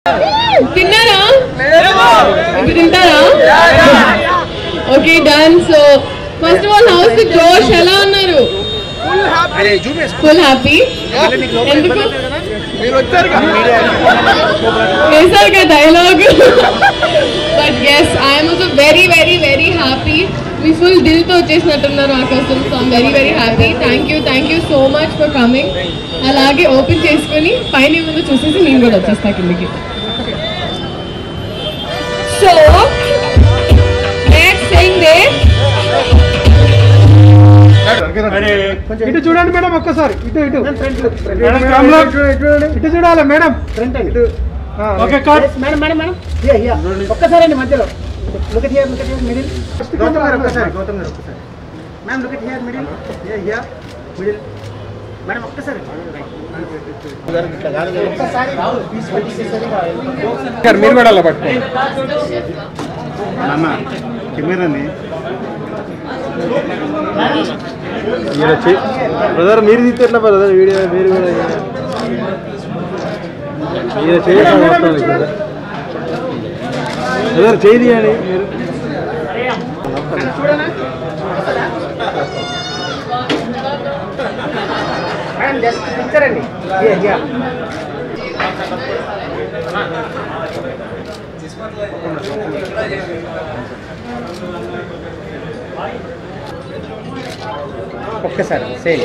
తిన్నారా ఇప్పుడు తింటారా okay done so first of all how's జోష్ ఎలా ఉన్నారు ఫుల్ హ్యాపీ ఎందుకు వేసారు కదా dialogue but yes I'm also very very very happy మీ ఫుల్ దిల్తో వచ్చేసినట్టున్నారు మా కోసం so I'm very very happy thank you thank you so much for coming అలాగే ఓపెన్ చేసుకుని పైన ముందు చూసేసి నేను కూడా వచ్చేస్తా కిందకి సో నెక్స్ట్ థింగ్ దే ఇటు చూడండి మేడం ఒక్కసారి ఇటు ఇటు మేడం కెమెరా ఇటు చూడాలి మేడం ఇటు okay cut madam madam madam here here ఒక్కసారి అండి మధ్యలో look at here look at here middle Gautam garu ఒక్కసారి గౌతమ్ గారు ఒక్కసారి ma'am look at here middle here here middle madam ఒక్కసారి ఒక్కసారి మీరు కూడా అలా పట్టుకో అన్న కెమెరాని బ్రదర్ మీరు తీస్తే ఎట్లా బ్రదర్ వీడియో మీరు కూడా మీరు చేయాలి బ్రదర్ చేయి తీయండి మీరు మేడం జస్ట్ పిక్చర్ అండి హియర్ హియర్ ఒక్కసారి సేమ్